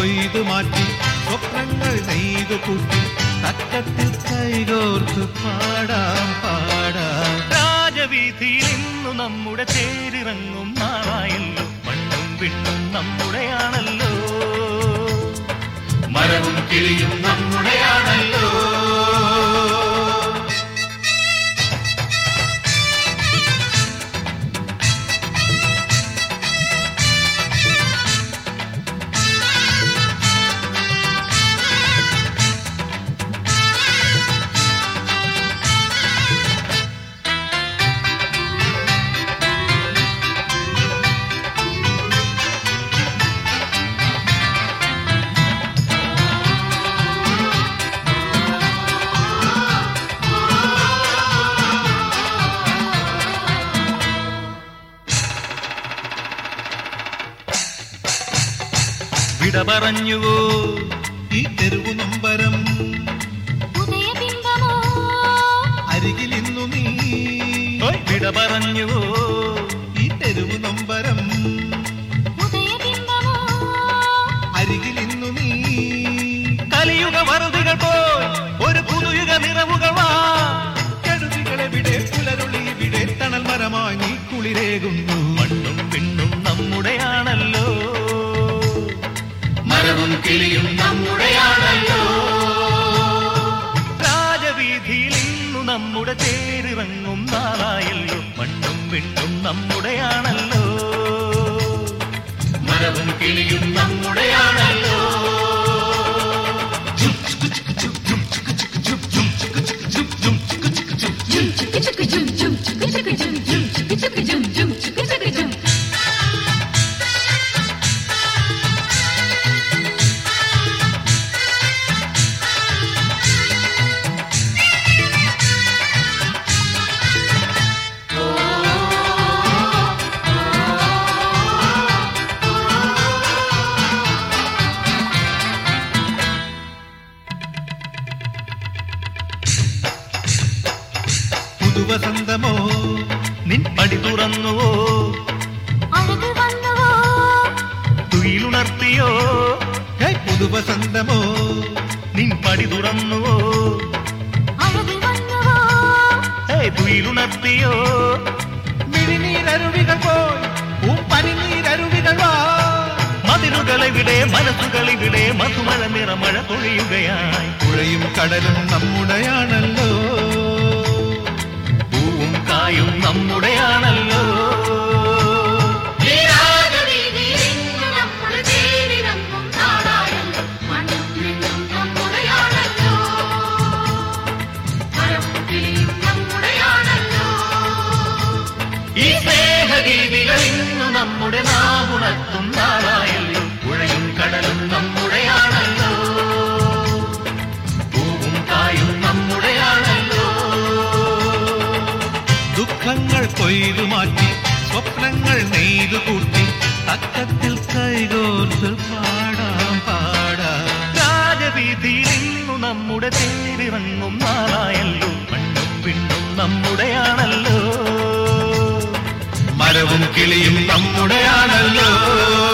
കൊയ്തു മാറ്റി സ്വപ്നങ്ങൾ നെയ്തു കൂട്ടി തക്കത്തിൽ കൈകോർത്ത് പാടാം പാടാം രാജവീതിയിൽ ഇന്നു നമ്മുടെ തേരിറങ്ങും നാളായല്ലോ മണ്ണും വിണ്ണും നമ്മുടെയാണല്ലോ മരവും കിളിയും നമ്മുടെയാണല്ലോ വിട പറഞ്ഞുവോ ഈ തെരുവു നൊമ്പരം ഉദയബിംബമോ അരികിലിന്നു നീ ഓയ് വിട പറഞ്ഞുവോ ഈ തെരുവു നൊമ്പരം ഉദയബിംബമോ അരികിലിന്നു നീ കലിയുഗ വറുതികൾ പോയി ഒരു പുതുയുഗ നിറവുകൾ വാ കെടുതികളെവിടെ പുലരുളിവിടെ തണൽ മരമായി നീ കുളിരേകുന്നു മണ്ണും വിണ്ണും നമ്മുടെയാണല്ലോ മരവും കിളിയും നമ്മുടെയാണല്ലോ രാജവീതിയിൽ ഇന്നു നമ്മുടെ തേരിറങ്ങും നാളായല്ലോ മണ്ണും വിണ്ണും നമ്മുടെയാണല്ലോ മരവും കിളിയും നമ്മുടെയാണല്ലോ ജും ചിക്ക് ചിക്ക് ജും ജും ചിക്ക് ചിക്ക് ജും ജും ചിക്ക് ചിക്ക് ജും ജും ചിക്ക് ചിക്ക് ജും പുതുവസന്തമോ നിൻ പടി തുറന്നുവോ അഴക് വന്നുവോ തുയിലുണർത്തിയോ ഹേ പുതുവസന്തമോ നിൻ പടി തുറന്നുവോ അഴക് വന്നുവോ ഏയ് തുയിലുണർത്തിയോ മിഴിനീരരുവികൾ പോയി പൂപ്പനിനീരരുവികൾ വാ മതിലുകളിവിടെ മനസ്സുകളിവിടെ മധുമഴ നിറമഴ പൊഴിയുകയായി പുഴയും കടലും നമ്മുടെയാണല്ലോ പൂവും കായും നമ്മുടെയാണല്ലോ ഈ സ്നേഹഗീതികൾ ഇന്നു നമ്മുടെ നാമുണർത്തും നാളായല്ലോ പുഴയും കടലും നമ്മുടെയാണല്ലോ പൂവും കായും നമ്മുടെയാണല്ലോ ദുഃഖങ്ങൾ കൊയ്തു മാറ്റി സ്വപ്നങ്ങൾ നെയ്തു കൂട്ടി തക്കത്തിൽ കൈകോർത്ത് പാടാം പാടാം രാജവീതിയിൽ ഇന്നു നമ്മുടെ തേരിറങ്ങും നാളായല്ലോ മണ്ണും പിണ്ണും നമ്മുടെയാണല്ലോ മരവും കിളിയും നമ്മുടെയാണല്ലോ